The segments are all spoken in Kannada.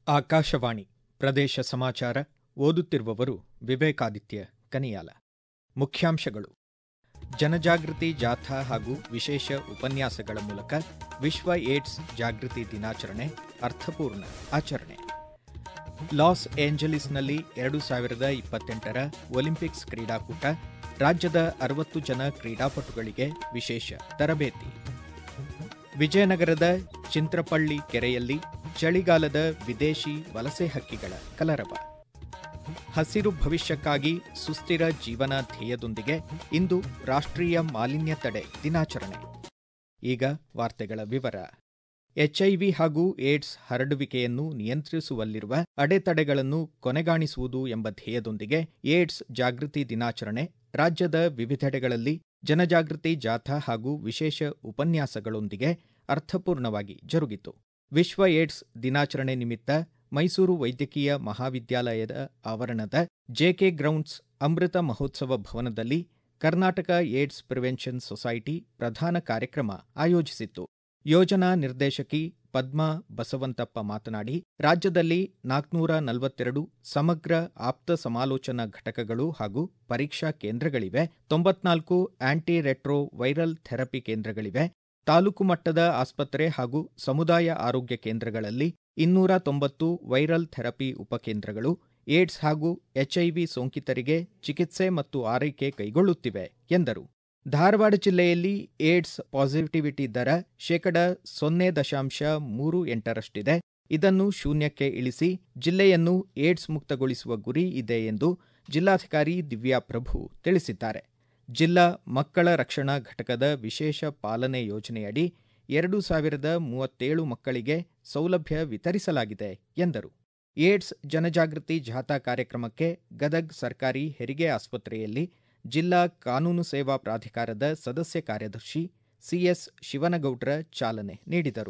ಆಕಾಶವಾಣಿ ಪ್ರದೇಶ ಸಮಾಚಾರ ಓದುತ್ತಿರುವವರು ವಿವೇಕಾದಿತ್ಯ ಕನಿಯಾಲ ಮುಖ್ಯಾಂಶಗಳು ಜನಜಾಗೃತಿ ಜಾಥಾ ಹಾಗೂ ವಿಶೇಷ ಉಪನ್ಯಾಸಗಳ ಮೂಲಕ ವಿಶ್ವ ಏಡ್ಸ್ ಜಾಗೃತಿ ದಿನಾಚರಣೆ ಅರ್ಥಪೂರ್ಣ ಆಚರಣೆ ಲಾಸ್ ಏಂಜಲೀಸ್ನಲ್ಲಿ ಎರಡು ಸಾವಿರದ ಇಪ್ಪತ್ತೆಂಟರ ಒಲಿಂಪಿಕ್ಸ್ ಕ್ರೀಡಾಕೂಟ ರಾಜ್ಯದ ಅರವತ್ತು ಜನ ಕ್ರೀಡಾಪಟುಗಳಿಗೆ ವಿಶೇಷ ತರಬೇತಿ ವಿಜಯನಗರದ ಚಿಂತ್ರಪಳ್ಳಿ ಕೆರೆಯಲ್ಲಿ ಚಳಿಗಾಲದ ವಿದೇಶಿ ವಲಸೆ ಹಕ್ಕಿಗಳ ಕಲರವ ಹಸಿರು ಭವಿಷ್ಯಕ್ಕಾಗಿ ಸುಸ್ಥಿರ ಜೀವನ ಧ್ಯೇಯದೊಂದಿಗೆ ಇಂದು ರಾಷ್ಟ್ರೀಯ ಮಾಲಿನ್ಯ ತಡೆ ದಿನಾಚರಣೆ ಈಗ ವಾರ್ತೆಗಳ ವಿವರ ಎಚ್ಐವಿ ಹಾಗೂ ಏಡ್ಸ್ ಹರಡುವಿಕೆಯನ್ನು ನಿಯಂತ್ರಿಸುವಲ್ಲಿರುವ ಅಡೆತಡೆಗಳನ್ನು ಕೊನೆಗಾಣಿಸುವುದು ಎಂಬ ಧ್ಯೇಯದೊಂದಿಗೆ ಏಡ್ಸ್ ಜಾಗೃತಿ ದಿನಾಚರಣೆ ರಾಜ್ಯದ ವಿವಿಧೆಡೆಗಳಲ್ಲಿ ಜನಜಾಗೃತಿ ಜಾಥಾ ಹಾಗೂ ವಿಶೇಷ ಉಪನ್ಯಾಸಗಳೊಂದಿಗೆ ಅರ್ಥಪೂರ್ಣವಾಗಿ ಜರುಗಿತು ವಿಶ್ವ ಏಡ್ಸ್ ದಿನಾಚರಣೆ ನಿಮಿತ್ತ ಮೈಸೂರು ವೈದ್ಯಕೀಯ ಮಹಾವಿದ್ಯಾಲಯದ ಆವರಣದ ಜೆಕೆ ಗ್ರೌಂಡ್ಸ್ ಅಮೃತ ಮಹೋತ್ಸವ ಭವನದಲ್ಲಿ ಕರ್ನಾಟಕ ಏಡ್ಸ್ ಪ್ರಿವೆನ್ಷನ್ ಸೊಸೈಟಿ ಪ್ರಧಾನ ಕಾರ್ಯಕ್ರಮ ಆಯೋಜಿಸಿತ್ತು ಯೋಜನಾ ನಿರ್ದೇಶಕಿ ಪದ್ಮಾ ಬಸವಂತಪ್ಪ ಮಾತನಾಡಿ ರಾಜ್ಯದಲ್ಲಿ ನಾಲ್ಕುನೂರ ನಲವತ್ತೆರಡು ಸಮಗ್ರ ಆಪ್ತ ಸಮಾಲೋಚನಾ ಘಟಕಗಳು ಹಾಗೂ ಪರೀಕ್ಷಾ ಕೇಂದ್ರಗಳಿವೆ ತೊಂಬತ್ನಾಲ್ಕು ಆಂಟಿ ರೆಟ್ರೋ ವೈರಲ್ ಥೆರಪಿ ಕೇಂದ್ರಗಳಿವೆ ತಾಲೂಕು ಮಟ್ಟದ ಆಸ್ಪತ್ರೆ ಹಾಗೂ ಸಮುದಾಯ ಆರೋಗ್ಯ ಕೇಂದ್ರಗಳಲ್ಲಿ ಇನ್ನೂರ ತೊಂಬತ್ತು ವೈರಲ್ ಥೆರಪಿ ಉಪಕೇಂದ್ರಗಳು ಏಡ್ಸ್ ಹಾಗೂ ಎಚ್ಐವಿ ಸೋಂಕಿತರಿಗೆ ಚಿಕಿತ್ಸೆ ಮತ್ತು ಆರೈಕೆ ಕೈಗೊಳ್ಳುತ್ತಿವೆ ಎಂದರು ಧಾರವಾಡ ಜಿಲ್ಲೆಯಲ್ಲಿ ಏಡ್ಸ್ ಪಾಸಿಟಿವಿಟಿ ದರ ಶೇಕಡ ಸೊನ್ನೆ ದಶಾಂಶ ಮೂರು ಎಂಟರಷ್ಟಿದೆ ಇದನ್ನು ಶೂನ್ಯಕ್ಕೆ ಇಳಿಸಿ ಜಿಲ್ಲೆಯನ್ನು ಏಡ್ಸ್ ಮುಕ್ತಗೊಳಿಸುವ ಗುರಿ ಇದೆ ಎಂದು ಜಿಲ್ಲಾಧಿಕಾರಿ ದಿವ್ಯಾ ಪ್ರಭು ತಿಳಿಸಿದ್ದಾರೆ ಜಿಲ್ಲಾ ಮಕ್ಕಳ ರಕ್ಷಣಾ ಘಟಕದ ವಿಶೇಷ ಪಾಲನೆ ಯೋಜನೆಯಡಿ ಎರಡು ಸಾವಿರದ ಮೂವತ್ತೇಳು ಮಕ್ಕಳಿಗೆ ಸೌಲಭ್ಯ ವಿತರಿಸಲಾಗಿದೆ ಎಂದರು ಏಡ್ಸ್ ಜನಜಾಗೃತಿ ಜಾಥಾ ಕಾರ್ಯಕ್ರಮಕ್ಕೆ ಗದಗ್ ಸರ್ಕಾರಿ ಹೆರಿಗೆ ಆಸ್ಪತ್ರೆಯಲ್ಲಿ ಜಿಲ್ಲಾ ಕಾನೂನು ಸೇವಾ ಪ್ರಾಧಿಕಾರದ ಸದಸ್ಯ ಕಾರ್ಯದರ್ಶಿ ಸಿಎಸ್ ಶಿವನಗೌಡ್ರ ಚಾಲನೆ ನೀಡಿದರು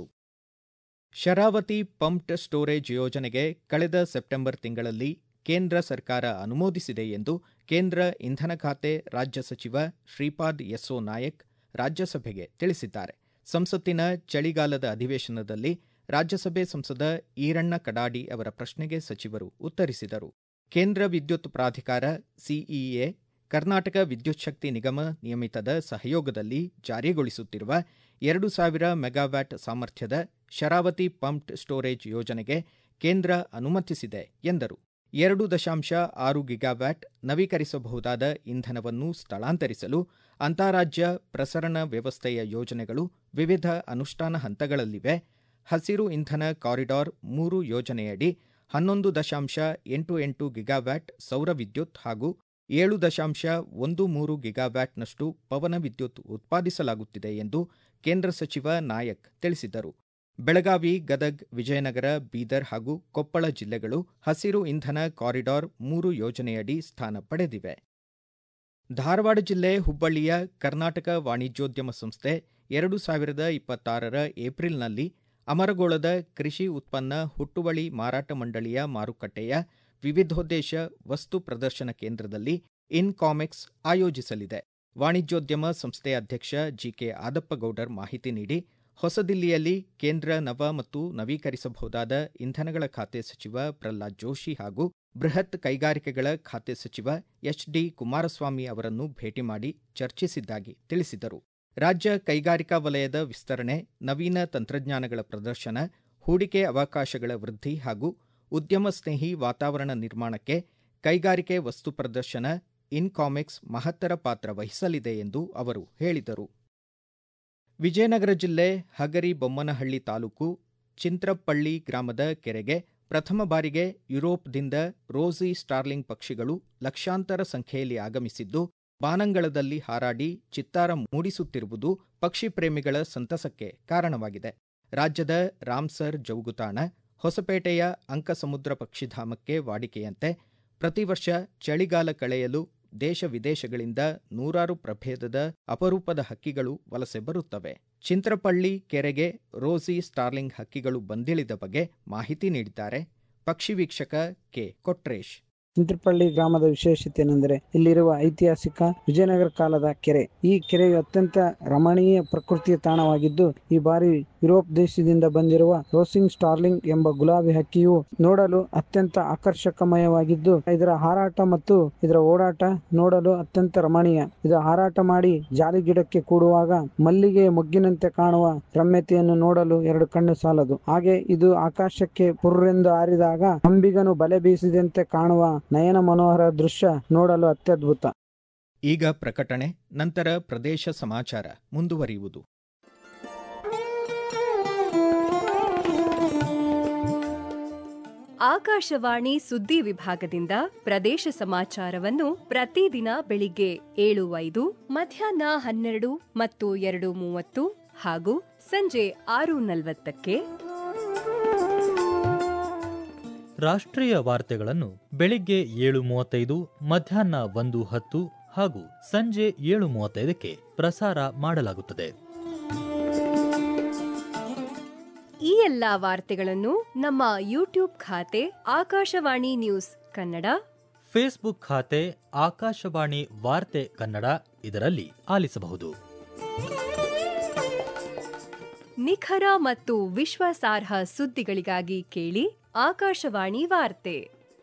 ಶರಾವತಿ ಪಂಪ್ಡ್ ಸ್ಟೋರೇಜ್ ಯೋಜನೆಗೆ ಕಳೆದ ಸೆಪ್ಟೆಂಬರ್ ತಿಂಗಳಲ್ಲಿ ಕೇಂದ್ರ ಸರ್ಕಾರ ಅನುಮೋದಿಸಿದೆ ಎಂದು ಕೇಂದ್ರ ಇಂಧನ ಖಾತೆ ರಾಜ್ಯ ಸಚಿವ ಶ್ರೀಪಾದ್ ಯೆಸ್ಸೋ ನಾಯಕ್ ರಾಜ್ಯಸಭೆಗೆ ತಿಳಿಸಿದ್ದಾರೆ ಸಂಸತ್ತಿನ ಚಳಿಗಾಲದ ಅಧಿವೇಶನದಲ್ಲಿ ರಾಜ್ಯಸಭೆ ಸಂಸದ ಈರಣ್ಣ ಕಡಾಡಿ ಅವರ ಪ್ರಶ್ನೆಗೆ ಸಚಿವರು ಉತ್ತರಿಸಿದರು ಕೇಂದ್ರ ವಿದ್ಯುತ್ ಪ್ರಾಧಿಕಾರ ಸಿಇಎ ಕರ್ನಾಟಕ ವಿದ್ಯುತ್ ಶಕ್ತಿ ನಿಗಮ ನಿಯಮಿತದ ಸಹಯೋಗದಲ್ಲಿ ಜಾರಿಗೊಳಿಸುತ್ತಿರುವ ಎರಡು ಸಾವಿರ ಮೆಗಾವ್ಯಾಟ್ ಸಾಮರ್ಥ್ಯದ ಶರಾವತಿ ಪಂಪ್ಡ್ ಸ್ಟೋರೇಜ್ ಯೋಜನೆಗೆ ಕೇಂದ್ರ ಅನುಮತಿಸಿದೆ ಎಂದರು ಎರಡು ದಶಾಂಶ ಆರು ಗಿಗಾವ್ಯಾಟ್ ನವೀಕರಿಸಬಹುದಾದ ಇಂಧನವನ್ನು ಸ್ಥಳಾಂತರಿಸಲು ಅಂತಾರಾಜ್ಯ ಪ್ರಸರಣ ವ್ಯವಸ್ಥೆಯ ಯೋಜನೆಗಳು ವಿವಿಧ ಅನುಷ್ಠಾನ ಹಂತಗಳಲ್ಲಿವೆ ಹಸಿರು ಇಂಧನ ಕಾರಿಡಾರ್ ಮೂರು ಯೋಜನೆಯಡಿ ಹನ್ನೊಂದು ದಶಾಂಶ ಎಂಟು ಎಂಟು ಗಿಗಾವ್ಯಾಟ್ ಸೌರ ವಿದ್ಯುತ್ ಹಾಗೂ ಏಳು ದಶಾಂಶ ಒಂದು ಮೂರು ಗಿಗಾವ್ಯಾಟ್ನಷ್ಟು ಪವನ ವಿದ್ಯುತ್ ಉತ್ಪಾದಿಸಲಾಗುತ್ತಿದೆ ಎಂದು ಕೇಂದ್ರ ಸಚಿವ ನಾಯಕ್ ತಿಳಿಸಿದರು ಬೆಳಗಾವಿ ಗದಗ್ ವಿಜಯನಗರ ಬೀದರ್ ಹಾಗೂ ಕೊಪ್ಪಳ ಜಿಲ್ಲೆಗಳು ಹಸಿರು ಇಂಧನ ಕಾರಿಡಾರ್ ಮೂರು ಯೋಜನೆಯಡಿ ಸ್ಥಾನ ಪಡೆದಿವೆ ಧಾರವಾಡ ಜಿಲ್ಲೆ ಹುಬ್ಬಳ್ಳಿಯ ಕರ್ನಾಟಕ ವಾಣಿಜ್ಯೋದ್ಯಮ ಸಂಸ್ಥೆ ಎರಡು ಸಾವಿರದ ಇಪ್ಪತ್ತಾರರ ಏಪ್ರಿಲ್ನಲ್ಲಿ ಅಮರಗೋಳದ ಕೃಷಿ ಉತ್ಪನ್ನ ಹುಟ್ಟುವಳಿ ಮಾರಾಟ ಮಂಡಳಿಯ ಮಾರುಕಟ್ಟೆಯ ವಿವಿಧೋದ್ದೇಶ ವಸ್ತು ಪ್ರದರ್ಶನ ಕೇಂದ್ರದಲ್ಲಿ ಇನ್ಕಾಮೆಕ್ಸ್ ಆಯೋಜಿಸಲಿದೆ ವಾಣಿಜ್ಯೋದ್ಯಮ ಸಂಸ್ಥೆ ಅಧ್ಯಕ್ಷ ಜಿಕೆ ಆದಪ್ಪಗೌಡರ್ ಮಾಹಿತಿ ನೀಡಿ ಹೊಸದಿಲ್ಲಿಯಲ್ಲಿ ಕೇಂದ್ರ ನವ ಮತ್ತು ನವೀಕರಿಸಬಹುದಾದ ಇಂಧನಗಳ ಖಾತೆ ಸಚಿವ ಪ್ರಹ್ಲಾದ್ ಜೋಶಿ ಹಾಗೂ ಬೃಹತ್ ಕೈಗಾರಿಕೆಗಳ ಖಾತೆ ಸಚಿವ ಎಚ್ ಡಿ ಕುಮಾರಸ್ವಾಮಿ ಅವರನ್ನು ಭೇಟಿ ಮಾಡಿ ಚರ್ಚಿಸಿದ್ದಾಗಿ ತಿಳಿಸಿದರು ರಾಜ್ಯ ಕೈಗಾರಿಕಾ ವಲಯದ ವಿಸ್ತರಣೆ ನವೀನ ತಂತ್ರಜ್ಞಾನಗಳ ಪ್ರದರ್ಶನ ಹೂಡಿಕೆ ಅವಕಾಶಗಳ ವೃದ್ಧಿ ಹಾಗೂ ಉದ್ಯಮ ಸ್ನೇಹಿ ವಾತಾವರಣ ನಿರ್ಮಾಣಕ್ಕೆ ಕೈಗಾರಿಕೆ ವಸ್ತು ಪ್ರದರ್ಶನ ಇನ್ಕಾಮೆಕ್ಸ್ ಮಹತ್ತರ ಪಾತ್ರ ವಹಿಸಲಿದೆ ಎಂದು ಅವರು ಹೇಳಿದರು ವಿಜಯನಗರ ಜಿಲ್ಲೆ ಹಗರಿ ಬೊಮ್ಮನಹಳ್ಳಿ ತಾಲೂಕು ಚಿಂತ್ರಪಳ್ಳಿ ಗ್ರಾಮದ ಕೆರೆಗೆ ಪ್ರಥಮ ಬಾರಿಗೆ ಯುರೋಪ್ದಿಂದ ರೋಸಿ ಸ್ಟಾರ್ಲಿಂಗ್ ಪಕ್ಷಿಗಳು ಲಕ್ಷಾಂತರ ಸಂಖ್ಯೆಯಲ್ಲಿ ಆಗಮಿಸಿದ್ದು ಬಾನಂಗಳದಲ್ಲಿ ಹಾರಾಡಿ ಚಿತ್ತಾರ ಮೂಡಿಸುತ್ತಿರುವುದು ಪಕ್ಷಿ ಪ್ರೇಮಿಗಳ ಸಂತಸಕ್ಕೆ ಕಾರಣವಾಗಿದೆ ರಾಜ್ಯದ ರಾಮ್ಸರ್ ಜೌಗುತಾಣ ಹೊಸಪೇಟೆಯ ಅಂಕಸಮುದ್ರ ಪಕ್ಷಿಧಾಮಕ್ಕೆ ವಾಡಿಕೆಯಂತೆ ಪ್ರತಿ ವರ್ಷ ಚಳಿಗಾಲ ಕಳೆಯಲು ದೇಶ ವಿದೇಶಗಳಿಂದ ನೂರಾರು ಪ್ರಭೇದದ ಅಪರೂಪದ ಹಕ್ಕಿಗಳು ವಲಸೆ ಬರುತ್ತವೆ ಚಿಂತ್ರಪಳ್ಳಿ ಕೆರೆಗೆ ರೋಸಿ ಸ್ಟಾರ್ಲಿಂಗ್ ಹಕ್ಕಿಗಳು ಬಂದಿಳಿದ ಬಗ್ಗೆ ಮಾಹಿತಿ ನೀಡಿದ್ದಾರೆ ಪಕ್ಷಿ ವೀಕ್ಷಕ ಕೆ ಕೊಟ್ರೇಶ್ ಚಿಂತ್ರಪಳ್ಳಿ ಗ್ರಾಮದ ವಿಶೇಷತೆ ಏನೆಂದರೆ ಇಲ್ಲಿರುವ ಐತಿಹಾಸಿಕ ವಿಜಯನಗರ ಕಾಲದ ಕೆರೆ ಈ ಕೆರೆಯು ಅತ್ಯಂತ ರಮಣೀಯ ಪ್ರಕೃತಿಯ ತಾಣವಾಗಿದ್ದು ಈ ಬಾರಿ ಯುರೋಪ್ ದೇಶದಿಂದ ಬಂದಿರುವ ರೋಸಿಂಗ್ ಸ್ಟಾರ್ಲಿಂಗ್ ಎಂಬ ಗುಲಾಬಿ ಹಕ್ಕಿಯು ನೋಡಲು ಅತ್ಯಂತ ಆಕರ್ಷಕಮಯವಾಗಿದ್ದು ಇದರ ಹಾರಾಟ ಮತ್ತು ಇದರ ಓಡಾಟ ನೋಡಲು ಅತ್ಯಂತ ರಮಣೀಯ ಇದು ಹಾರಾಟ ಮಾಡಿ ಜಾಲಿ ಗಿಡಕ್ಕೆ ಕೂಡುವಾಗ ಮಲ್ಲಿಗೆ ಮೊಗ್ಗಿನಂತೆ ಕಾಣುವ ರಮ್ಯತೆಯನ್ನು ನೋಡಲು ಎರಡು ಕಣ್ಣು ಸಾಲದು ಹಾಗೆ ಇದು ಆಕಾಶಕ್ಕೆ ಪುರ್ರೆಂದು ಹಾರಿದಾಗ ಅಂಬಿಗನು ಬಲೆ ಬೀಸಿದಂತೆ ಕಾಣುವ ನಯನ ಮನೋಹರ ದೃಶ್ಯ ನೋಡಲು ಅತ್ಯದ್ಭುತ ಈಗ ಪ್ರಕಟಣೆ ನಂತರ ಪ್ರದೇಶ ಸಮಾಚಾರ ಮುಂದುವರಿಯುವುದು ಆಕಾಶವಾಣಿ ಸುದ್ದಿ ವಿಭಾಗದಿಂದ ಪ್ರದೇಶ ಸಮಾಚಾರವನ್ನು ಪ್ರತಿದಿನ ಬೆಳಿಗ್ಗೆ ಏಳು ಐದು ಮಧ್ಯಾಹ್ನ ಹನ್ನೆರಡು ಮತ್ತು ಎರಡು ಮೂವತ್ತು ಹಾಗೂ ಸಂಜೆ ಆರು ನಲವತ್ತಕ್ಕೆ ರಾಷ್ಟ್ರೀಯ ವಾರ್ತೆಗಳನ್ನು ಬೆಳಿಗ್ಗೆ ಏಳು ಮೂವತ್ತೈದು ಮಧ್ಯಾಹ್ನ ಒಂದು ಹತ್ತು ಹಾಗೂ ಸಂಜೆ ಏಳು ಮೂವತ್ತೈದಕ್ಕೆ ಪ್ರಸಾರ ಮಾಡಲಾಗುತ್ತದೆ ಈ ಎಲ್ಲಾ ವಾರ್ತೆಗಳನ್ನು ನಮ್ಮ ಯೂಟ್ಯೂಬ್ ಖಾತೆ ಆಕಾಶವಾಣಿ ನ್ಯೂಸ್ ಕನ್ನಡ ಫೇಸ್ಬುಕ್ ಖಾತೆ ಆಕಾಶವಾಣಿ ವಾರ್ತೆ ಕನ್ನಡ ಇದರಲ್ಲಿ ಆಲಿಸಬಹುದು ನಿಖರ ಮತ್ತು ವಿಶ್ವಾಸಾರ್ಹ ಸುದ್ದಿಗಳಿಗಾಗಿ ಕೇಳಿ ಆಕಾಶವಾಣಿ ವಾರ್ತೆ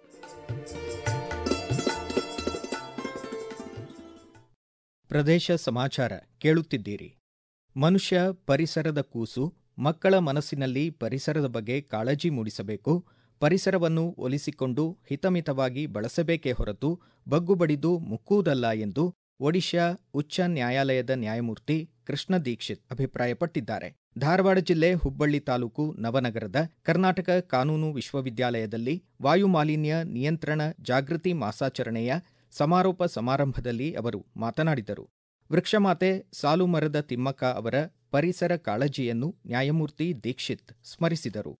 ಪ್ರದೇಶ ಸಮಾಚಾರ ಕೇಳುತ್ತಿದ್ದೀರಿ ಮನುಷ್ಯ ಪರಿಸರದ ಕೂಸು ಮಕ್ಕಳ ಮನಸ್ಸಿನಲ್ಲಿ ಪರಿಸರದ ಬಗ್ಗೆ ಕಾಳಜಿ ಮೂಡಿಸಬೇಕು ಪರಿಸರವನ್ನು ಒಲಿಸಿಕೊಂಡು ಹಿತಮಿತವಾಗಿ ಬಳಸಬೇಕೇ ಹೊರತು ಬಗ್ಗು ಬಡಿದು ಮುಕ್ಕುವುದಲ್ಲ ಎಂದು ಒಡಿಶಾ ಉಚ್ಚ ನ್ಯಾಯಾಲಯದ ನ್ಯಾಯಮೂರ್ತಿ ಕೃಷ್ಣ ದೀಕ್ಷಿತ್ ಅಭಿಪ್ರಾಯಪಟ್ಟಿದ್ದಾರೆ ಧಾರವಾಡ ಜಿಲ್ಲೆ ಹುಬ್ಬಳ್ಳಿ ತಾಲೂಕು ನವನಗರದ ಕರ್ನಾಟಕ ಕಾನೂನು ವಿಶ್ವವಿದ್ಯಾಲಯದಲ್ಲಿ ವಾಯು ಮಾಲಿನ್ಯ ನಿಯಂತ್ರಣ ಜಾಗೃತಿ ಮಾಸಾಚರಣೆಯ ಸಮಾರೋಪ ಸಮಾರಂಭದಲ್ಲಿ ಅವರು ಮಾತನಾಡಿದರು ವೃಕ್ಷಮಾತೆ ಸಾಲುಮರದ ತಿಮ್ಮಕ್ಕ ಅವರ ಪರಿಸರ ಕಾಳಜಿಯನ್ನು ನ್ಯಾಯಮೂರ್ತಿ ದೀಕ್ಷಿತ್ ಸ್ಮರಿಸಿದರು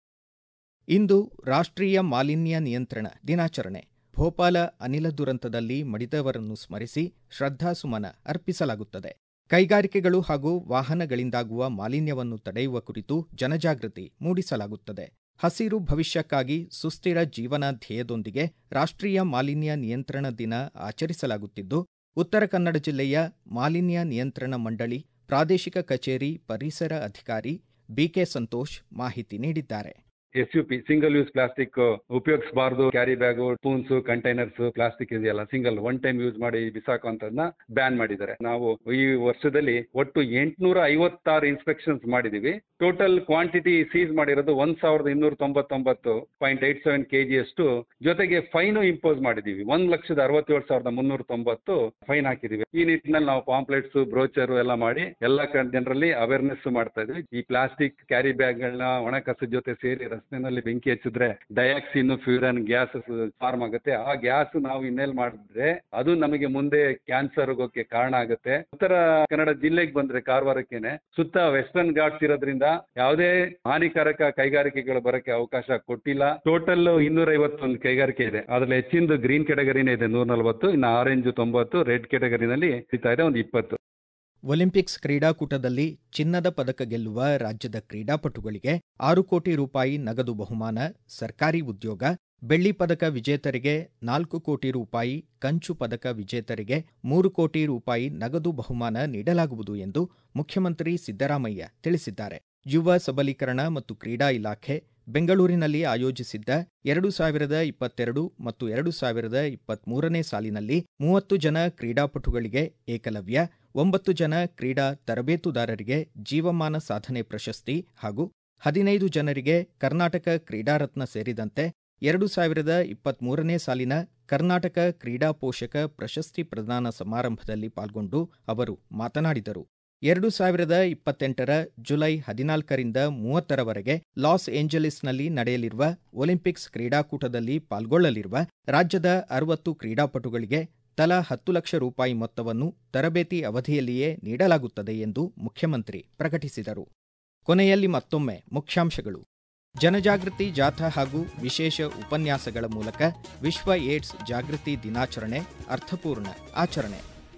ಇಂದು ರಾಷ್ಟ್ರೀಯ ಮಾಲಿನ್ಯ ನಿಯಂತ್ರಣ ದಿನಾಚರಣೆ ಭೋಪಾಲ ಅನಿಲ ದುರಂತದಲ್ಲಿ ಮಡಿದವರನ್ನು ಸ್ಮರಿಸಿ ಶ್ರದ್ಧಾಸುಮನ ಅರ್ಪಿಸಲಾಗುತ್ತದೆ ಕೈಗಾರಿಕೆಗಳು ಹಾಗೂ ವಾಹನಗಳಿಂದಾಗುವ ಮಾಲಿನ್ಯವನ್ನು ತಡೆಯುವ ಕುರಿತು ಜನಜಾಗೃತಿ ಮೂಡಿಸಲಾಗುತ್ತದೆ ಹಸಿರು ಭವಿಷ್ಯಕ್ಕಾಗಿ ಸುಸ್ಥಿರ ಜೀವನ ಧ್ಯೇಯದೊಂದಿಗೆ ರಾಷ್ಟ್ರೀಯ ಮಾಲಿನ್ಯ ನಿಯಂತ್ರಣ ದಿನ ಆಚರಿಸಲಾಗುತ್ತಿದ್ದು ಉತ್ತರ ಕನ್ನಡ ಜಿಲ್ಲೆಯ ಮಾಲಿನ್ಯ ನಿಯಂತ್ರಣ ಮಂಡಳಿ ಪ್ರಾದೇಶಿಕ ಕಚೇರಿ ಪರಿಸರ ಅಧಿಕಾರಿ ಬಿಕೆ ಸಂತೋಷ್ ಮಾಹಿತಿ ನೀಡಿದ್ದಾರೆ S U P single use plastic ಉಪಯೋಗಿಸಬಾರ್ದು carry bag spoons containers plastic ಇದೆಯಲ್ಲ ಸಿಂಗಲ್ ಒನ್ ಟೈಮ್ ಯೂಸ್ ಮಾಡಿ ಬಿಸಾಕುವಂತದನ್ನ ಬ್ಯಾನ್ ಮಾಡಿದ್ದಾರೆ ನಾವು ಈ ವರ್ಷದಲ್ಲಿ ಒಟ್ಟು ಎಂಟುನೂರ ಐವತ್ತಾರು ಇನ್ಸ್ಪೆಕ್ಷನ್ಸ್ ಮಾಡಿದೀವಿ ಟೋಟಲ್ ಕ್ವಾಂಟಿಟಿ ಸೀಸ್ ಮಾಡಿರೋದು ಒಂದ್ ಸಾವಿರದ ಇನ್ನೂರ ತೊಂಬತ್ತೊಂಬತ್ತು ಪಾಯಿಂಟ್ ಏಟ್ ಸೆವೆನ್ ಕೆಜಿ ಅಷ್ಟು ಜೊತೆಗೆ ಫೈನ್ ಇಂಪೋಸ್ ಮಾಡಿದೀವಿ ಒಂದ್ ಲಕ್ಷದ ಅರವತ್ತೇಳು ಸಾವಿರದ ಮುನ್ನೂರ ತೊಂಬತ್ತು ಫೈನ್ ಹಾಕಿದೀವಿ ಈ ನಿಟ್ಟಿನಲ್ಲಿ ನಾವು ಪಾಂಪ್ಲೆಟ್ಸ್ ಬ್ರೋಚರ್ ಎಲ್ಲ ಮಾಡಿ ಎಲ್ಲಾ ಜನರಲ್ಲಿ ಅವೇರ್ನೆಸ್ ಮಾಡ್ತಾ ಇದ್ವಿ ಈ ಪ್ಲಾಸ್ಟಿಕ್ ಕ್ಯಾರಿ ಬ್ಯಾಗ್ ಗಳನ್ನ ಒಣ ಕಸದ ಜೊತೆ ಸೇರಿ ರಸ್ತೆನಲ್ಲಿ ಬೆಂಕಿ ಹಚ್ಚಿದ್ರೆ ಡಯಾಕ್ಸಿನ್ ಫ್ಯೂರನ್ ಗ್ಯಾಸ್ ಫಾರ್ಮ್ ಆಗುತ್ತೆ ಆ ಗ್ಯಾಸ್ ನಾವು ಇನ್ನೇಲ್ ಮಾಡಿದ್ರೆ ಅದು ನಮಗೆ ಮುಂದೆ ಕ್ಯಾನ್ಸರ್ ರೋಗಕ್ಕೆ ಕಾರಣ ಆಗುತ್ತೆ ಉತ್ತರ ಕನ್ನಡ ಜಿಲ್ಲೆಗೆ ಬಂದ್ರೆ ಕಾರವಾರಕ್ಕೇನೆ ಸುತ್ತ ವೆಸ್ಟರ್ನ್ ಘಾಟ್ಸ್ ಇರೋದ್ರಿಂದ ಯಾವುದೇ ಹಾನಿಕಾರಕ ಕೈಗಾರಿಕೆಗಳು ಬರಕ್ಕೆ ಅವಕಾಶ ಕೊಟ್ಟಿಲ್ಲ ಟೋಟಲ್ ಇನ್ನೂರ ಐವತ್ತೊಂದು ಕೈಗಾರಿಕೆ ಇದೆ ಅದ್ರಲ್ಲಿ ಹೆಚ್ಚಿಂದು ಗ್ರೀನ್ ಕೆಟಗರಿನೇ ಇದೆ ನೂರ ನಲವತ್ತು ಇನ್ನು ಆರೆಂಜ್ ತೊಂಬತ್ತು ರೆಡ್ ಕೆಟಗರಿನಲ್ಲಿ ಸಿಗ್ತಾ ಇದೆ ಒಂದು ಇಪ್ಪತ್ತು ಒಲಿಂಪಿಕ್ಸ್ ಕ್ರೀಡಾಕೂಟದಲ್ಲಿ ಚಿನ್ನದ ಪದಕ ಗೆಲ್ಲುವ ರಾಜ್ಯದ ಕ್ರೀಡಾಪಟುಗಳಿಗೆ ಆರು ಕೋಟಿ ರೂಪಾಯಿ ನಗದು ಬಹುಮಾನ ಸರ್ಕಾರಿ ಉದ್ಯೋಗ ಬೆಳ್ಳಿ ಪದಕ ವಿಜೇತರಿಗೆ ನಾಲ್ಕು ಕೋಟಿ ರೂಪಾಯಿ ಕಂಚು ಪದಕ ವಿಜೇತರಿಗೆ ಮೂರು ಕೋಟಿ ರೂಪಾಯಿ ನಗದು ಬಹುಮಾನ ನೀಡಲಾಗುವುದು ಎಂದು ಮುಖ್ಯಮಂತ್ರಿ ಸಿದ್ದರಾಮಯ್ಯ ತಿಳಿಸಿದ್ದಾರೆ ಯುವ ಸಬಲೀಕರಣ ಮತ್ತು ಕ್ರೀಡಾ ಇಲಾಖೆ ಬೆಂಗಳೂರಿನಲ್ಲಿ ಆಯೋಜಿಸಿದ್ದ ಎರಡು ಸಾವಿರದ ಇಪ್ಪತ್ತೆರಡು ಮತ್ತು ಎರಡು ಸಾವಿರದ ಇಪ್ಪತ್ಮೂರನೇ ಸಾಲಿನಲ್ಲಿ ಮೂವತ್ತು ಜನ ಕ್ರೀಡಾಪಟುಗಳಿಗೆ ಏಕಲವ್ಯ ಒಂಬತ್ತು ಜನ ಕ್ರೀಡಾ ತರಬೇತುದಾರರಿಗೆ ಜೀವಮಾನ ಸಾಧನೆ ಪ್ರಶಸ್ತಿ ಹಾಗೂ ಹದಿನೈದು ಜನರಿಗೆ ಕರ್ನಾಟಕ ಕ್ರೀಡಾರತ್ನ ಸೇರಿದಂತೆ ಎರಡು ಸಾವಿರದ ಇಪ್ಪತ್ಮೂರನೇ ಸಾಲಿನ ಕರ್ನಾಟಕ ಕ್ರೀಡಾ ಪೋಷಕ ಪ್ರಶಸ್ತಿ ಪ್ರದಾನ ಸಮಾರಂಭದಲ್ಲಿ ಪಾಲ್ಗೊಂಡು ಅವರು ಮಾತನಾಡಿದರು ಎರಡು ಸಾವಿರದ ಇಪ್ಪತ್ತೆಂಟರ ಜುಲೈ ಹದಿನಾಲ್ಕರಿಂದ ಮೂವತ್ತರವರೆಗೆ ಲಾಸ್ ಏಂಜಲೀಸ್ನಲ್ಲಿ ನಡೆಯಲಿರುವ ಒಲಿಂಪಿಕ್ಸ್ ಕ್ರೀಡಾಕೂಟದಲ್ಲಿ ಪಾಲ್ಗೊಳ್ಳಲಿರುವ ರಾಜ್ಯದ ಅರವತ್ತು ಕ್ರೀಡಾಪಟುಗಳಿಗೆ ತಲಾ ಹತ್ತು ಲಕ್ಷ ರೂಪಾಯಿ ಮೊತ್ತವನ್ನು ತರಬೇತಿ ಅವಧಿಯಲ್ಲಿಯೇ ನೀಡಲಾಗುತ್ತದೆ ಎಂದು ಮುಖ್ಯಮಂತ್ರಿ ಪ್ರಕಟಿಸಿದರು ಕೊನೆಯಲ್ಲಿ ಮತ್ತೊಮ್ಮೆ ಮುಖ್ಯಾಂಶಗಳು ಜನಜಾಗೃತಿ ಜಾಥಾ ಹಾಗೂ ವಿಶೇಷ ಉಪನ್ಯಾಸಗಳ ಮೂಲಕ ವಿಶ್ವ ಏಡ್ಸ್ ಜಾಗೃತಿ ದಿನಾಚರಣೆ ಅರ್ಥಪೂರ್ಣ ಆಚರಣೆ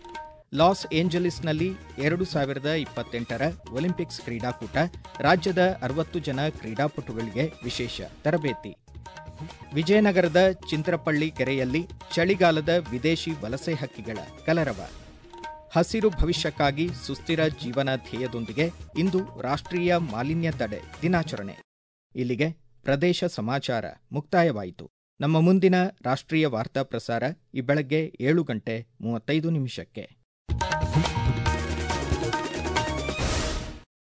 ಲಾಸ್ ಏಂಜಲೀಸ್ನಲ್ಲಿ ಎರಡು ಸಾವಿರದ ಇಪ್ಪತ್ತೆಂಟರ ಒಲಿಂಪಿಕ್ಸ್ ಕ್ರೀಡಾಕೂಟ ರಾಜ್ಯದ ಅರವತ್ತು ಜನ ಕ್ರೀಡಾಪಟುಗಳಿಗೆ ವಿಶೇಷ ತರಬೇತಿ ವಿಜಯನಗರದ ಚಿಂತ್ರಪಳ್ಳಿ ಕೆರೆಯಲ್ಲಿ ಚಳಿಗಾಲದ ವಿದೇಶಿ ವಲಸೆ ಹಕ್ಕಿಗಳ ಕಲರವ ಹಸಿರು ಭವಿಷ್ಯಕ್ಕಾಗಿ ಸುಸ್ಥಿರ ಜೀವನ ಧ್ಯೇಯದೊಂದಿಗೆ ಇಂದು ರಾಷ್ಟ್ರೀಯ ಮಾಲಿನ್ಯ ತಡೆ ದಿನಾಚರಣೆ ಇಲ್ಲಿಗೆ ಪ್ರದೇಶ ಸಮಾಚಾರ ಮುಕ್ತಾಯವಾಯಿತು ನಮ್ಮ ಮುಂದಿನ ರಾಷ್ಟ್ರೀಯ ವಾರ್ತಾ ಪ್ರಸಾರ ಈ ಬೆಳಗ್ಗೆ ಏಳು ಗಂಟೆ ಮೂವತ್ತೈದು ನಿಮಿಷಕ್ಕೆ